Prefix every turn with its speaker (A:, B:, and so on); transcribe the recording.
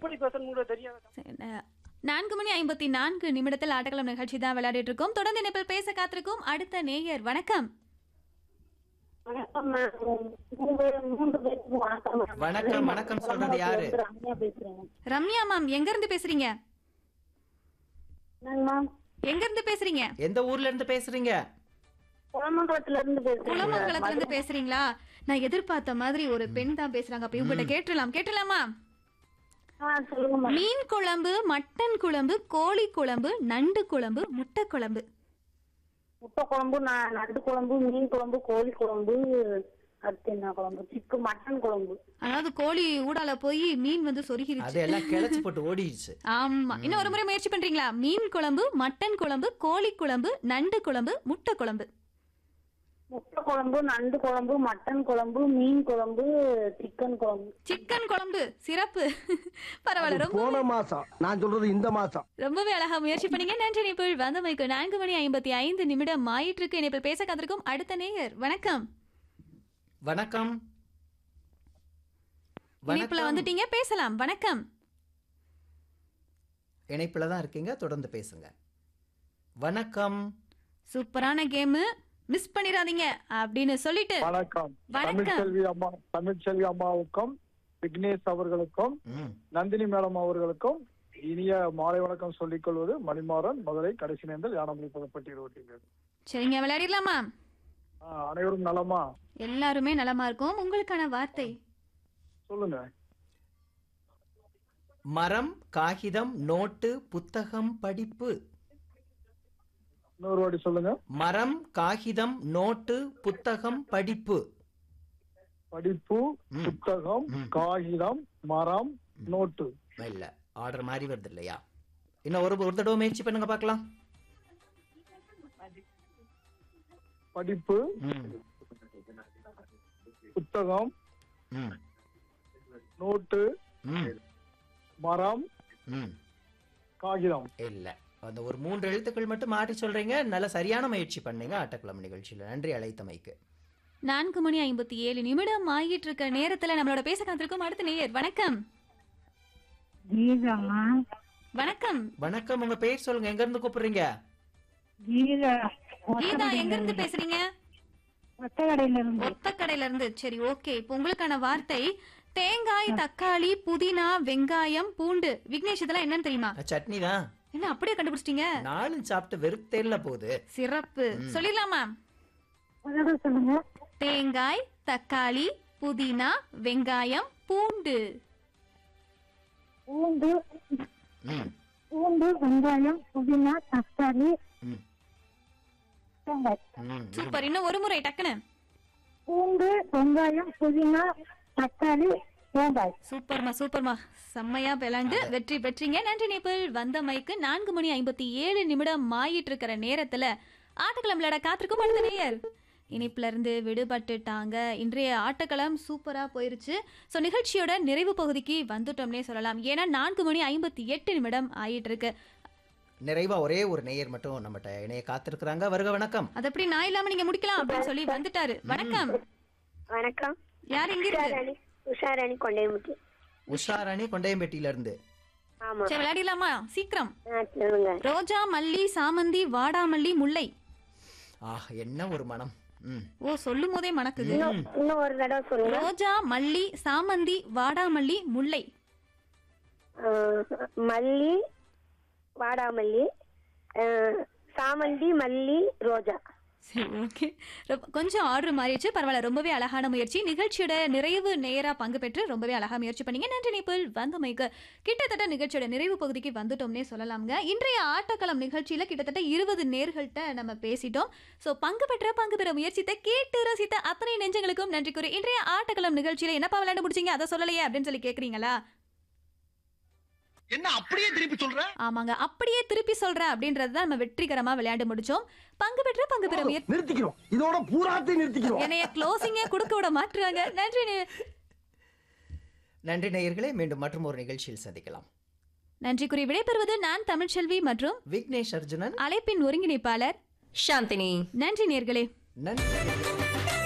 A: எப்படி பேசணும் கூட தெரியாது
B: சரி, ந- நான்கு மணி ஐம்பத்தி நான்கு நிமிடத்தில் ஆட்டக்களம் நிகழ்ச்சி தான் விளையாடிட்டு இருக்கோம் தொடர்ந்து இணைப்பில் பேச காத்திருக்கும் அடுத்த நேயர் வணக்கம்
C: வணக்கம் மேம். மூன்று- மூன்று பேருக்கு வணக்கம் மேம்.
D: வணக்கம், வணக்கம் சொல்றது யாரு?
C: ரம்யா பேசுறேன்
B: ரம்யா மேம் எங்க இருந்து பேசுறீங்க
C: நாங்க மேம்
B: எங்க இருந்து பேசுறீங்க
D: எந்த ஊர்ல இருந்து பேசுறீங்க
C: குளமங்கலத்துல இருந்து பேசுறேன்
B: குளமங்கலத்துல இருந்து பேசுறீங்களா நான் எதிர்பார்த்த மாதிரி ஒரு பெண் தான் பேசுறாங்க அப்ப இவங்ககிட்ட கேட்டுலாம் கேட்டலாமா
C: ஆ சொல்லுங்க மேம்
B: மீன் குழம்பு மட்டன் குழம்பு கோழி குழம்பு நண்டு குழம்பு முட்டை குழம்பு
C: முட்டை குழம்பு ந- நண்டு குழம்பு மீன் குழம்பு கோழி குழம்பு அடுத்து என்ன குழம்பு சிக்கு மட்டன் குழம்பு
B: அதாவது கோழி ஊடால போய் மீன் வந்து சொருகிருச்சு
D: அதெல்லாம் கிளச்சு போட்டு ஓடிடுச்சு
B: ஆமா இன்னும் ஒரு முறை முயற்சி பண்றீங்களா மீன் குழம்பு மட்டன் குழம்பு கோழி குழம்பு நண்டு குழம்பு முட்டை குழம்பு
C: முட்டை குழம்பு நண்டு குழம்பு மட்டன் குழம்பு மீன் குழம்பு சிக்கன் குழம்பு
B: சிக்கன் குழம்பு சிறப்பு பரவாயில்ல ரொம்ப
E: போன மாசம் நான் சொல்றது இந்த மாசம்
B: ரொம்பவே அழகா முயற்சி பண்ணீங்க நன்றி இணைப்பில் வந்தமைக்கு நான்கு மணி ஐம்பத்தி ஐந்து நிமிடம் ஆயிட்டு இருக்கு இணைப்பில் பேச காத்திருக்கும் அடுத்த நேயர் வணக்கம்
D: வணக்கம்
B: இணைப்புல
D: வணக்கம்
B: வந்துட்டீங்க பேசலாம் வணக்கம்
D: இணைப்புல தான் இருக்கீங்க தொடர்ந்து பேசுங்க வணக்கம்
B: சூப்பரான கேம் மிஸ் பண்ணிடாதீங்க அப்படின்னு சொல்லிட்டு
F: வணக்கம்
B: வணக்கம்.
F: தமிழ்ச்செல்வி அம்மா தமிழ்ச்செல்வி அம்மாவுக்கும் விக்னேஷ் அவர்களுக்கும்
D: ம்,
F: நந்தினி மேடம் அவர்களுக்கும் இனிய மாலை வணக்கம் சொல்லிக் கொள்வது மணிமாறன் மதுரை கடைசி நேர்ந்தல் யானமொழி பதப்பட்டி ரோட்டில்
B: சரிங்க விளையாடிடலாமா
F: அனைவரும் நலமா
B: எல்லாருமே நலமா இருக்கும் உங்களுக்கான வார்த்தை
F: சொல்லுங்க
D: மரம் காகிதம் நோட்டு புத்தகம் படிப்பு
F: இன்னொரு வாட்டி சொல்லுங்க
D: மரம் காகிதம் நோட்டு புத்தகம் படிப்பு
F: படிப்பு
D: ம்.
F: புத்தகம்
D: ம்.
F: காகிதம் மரம் நோட்டு
D: இல்ல ஆர்டர் மாதிரி வருது இல்லையா இன்னும் ஒரு ஒரு தடவை முயற்சி பண்ணுங்க பார்க்கலாம்
F: படிப்பு
D: ம்,
F: புத்தகம்
D: ம்,
F: நோட்டு
D: ம்,
F: மரம்
D: ம்.
F: காகிதம்
D: இல்ல அந்த ஒரு மூன்று எழுத்துக்கள் மட்டும் மாற்றி சொல்றீங்க நல்ல சரியான முயற்சி பண்ணீங்க ஆட்டக்கிழமை நிகழ்ச்சியில நன்றி அழைத்தமைக்கு
B: நான்கு மணி ஐம்பத்தி ஏழு நிமிடம் ஆகிட்டு இருக்க நேரத்துல நம்மளோட பேச காத்திருக்கும் அடுத்த நேயர் வணக்கம்
C: கீதாமா
B: வணக்கம்
D: வணக்கம் உங்க பேர் சொல்லுங்க எங்க இருந்து கூப்பிடுறீங்க
C: கீதா
B: கீதா எங்க இருந்து பேசுறீங்க
C: ஒத்தக்கடையில இருந்து
B: ஒத்தக்கடையில இருந்து சரி ஓகே இப்போ உங்களுக்கான வார்த்தை தேங்காய் தக்காளி புதினா வெங்காயம் பூண்டு விக்னேஷ் இதெல்லாம் என்னன்னு தெரியுமா
D: சட்னி தான்
B: என்ன அப்படியே கண்டுபிடிச்சிட்டீங்க
D: நாலும் சாப்பிட்டு வெறுத்தேல்ல போகுது
B: சிறப்பு சொல்லிடலாமா
C: சொல்லுங்க
B: தேங்காய் தக்காளி புதினா வெங்காயம் பூண்டு
C: பூண்டு
D: ம்,
C: பூண்டு வெங்காயம் புதினா தக்காளி
D: ம்,
C: தேங்காய்
D: ம்.
B: சூப்பர் இன்னும் ஒரு முறை டக்குன்னு
C: பூண்டு வெங்காயம் புதினா தக்காளி தேங்காய்
B: சூப்பர்மா சூப்பர்மா செம்மையா விளாண்டு வெற்றி பெற்றீங்க நன்றி நேபிள் வந்த மைக்கு நான்கு மணி ஐம்பத்தி ஏழு நிமிடம் ஆயிட்டு இருக்கிற நேரத்துல ஆட்டக்களம் விளையாட காத்திருக்கும் அடுத்த நேயர் இணைப்புல இருந்து விடுபட்டுட்டாங்க இன்றைய ஆட்டக்களம் சூப்பரா போயிருச்சு ஸோ நிகழ்ச்சியோட நிறைவு பகுதிக்கு வந்துட்டோம்னே சொல்லலாம் ஏன்னா நான்கு மணி ஐம்பத்தி எட்டு நிமிடம் ஆயிட்டு இருக்கு
D: நிறைவா ஒரே ஒரு நேயர் மட்டும் நம்மகிட்ட இணைய காத்திருக்கிறாங்க வருக வணக்கம்
B: அது எப்படி நான் இல்லாம நீங்க முடிக்கலாம் அப்படின்னு சொல்லி வந்துட்டாரு வணக்கம்
G: வணக்கம்
B: யார் எங்க இருக்கு
G: உஷாராணி உஷாராணி கொண்டைமுட்டி
D: உஷாராணி கொண்டையம்பேட்டியில இருந்து
G: ஆமா
B: சரி விளையாடிடலாமா சீக்கிரம்
G: ஆ, சொல்லுங்க
B: ரோஜா மல்லி சாமந்தி வாடாமல்லி முல்லை
D: ஆஹ் என்ன ஒரு மனம் ம்
B: ஓ சொல்லும் போதே மணக்குது
G: இன்னும் ஒரு தடவை சொல்லுங்க
B: ரோஜா மல்லி சாமந்தி வாடாமல்லி முல்லை
G: ஆ, மல்லி வாடாமல்லி ஆ, சாமந்தி மல்லி ரோஜா
B: சரி ஓகே கொஞ்சம் ஆர்டர் மாறிடுச்சு பரவாயில்ல ரொம்பவே அழகான முயற்சி நிகழ்ச்சியோட நிறைவு நேரா பங்கு பெற்று ரொம்பவே அழகா முயற்சி பண்ணீங்க நன்றி நேபிள் வந்தமைக்கு கிட்டத்தட்ட நிகழ்ச்சியோட நிறைவு பகுதிக்கு வந்துட்டோம்னே சொல்லலாம்ங்க இன்றைய ஆட்டக்களம் நிகழ்ச்சியில கிட்டத்தட்ட இருபது நேர்கள்ட்ட நம்ம பேசிட்டோம் ஸோ பங்கு பெற்ற பங்கு பெற முயற்சித்த கேட்டு ரசித்த அத்தனை நெஞ்சங்களுக்கும் நன்றி கூறி இன்றைய ஆட்டக்களம் நிகழ்ச்சியில என்னப்பா விளையாண்டு முடிச்சீங்க அதை சொல்லலையே அப்படின்னு சொல்லி கேக்குறீங்களா
E: என்ன அப்படியே திருப்பி சொல்ற
B: ஆமாங்க அப்படியே திருப்பி சொல்றேன் அப்படின்றது தான் நம்ம வெற்றிகரமா விளையாண்டு முடிச்சோம் பங்கு பெற்ற பங்கு பெற முயற்சி
E: நிறுத்திக்கிறோம் இதோட பூராத்தையும் நிறுத்திக்கிறோம்
B: என்னைய க்ளோசிங்கே கொடுக்க விட மாட்டுறாங்க நன்றி நே-
D: நன்றி நேயர்களே மீண்டும் மற்றும் ஒரு நிகழ்ச்சியில் சந்திக்கலாம்
B: நன்றி கூறி விடைபெறுவது நான் தமிழ்ச்செல்வி மற்றும்
D: விக்னேஷ் அர்ஜுனன்
B: அழைப்பின் ஒருங்கிணைப்பாளர்
H: சாந்தினி
B: நன்றி நேர்களே
D: நன்றி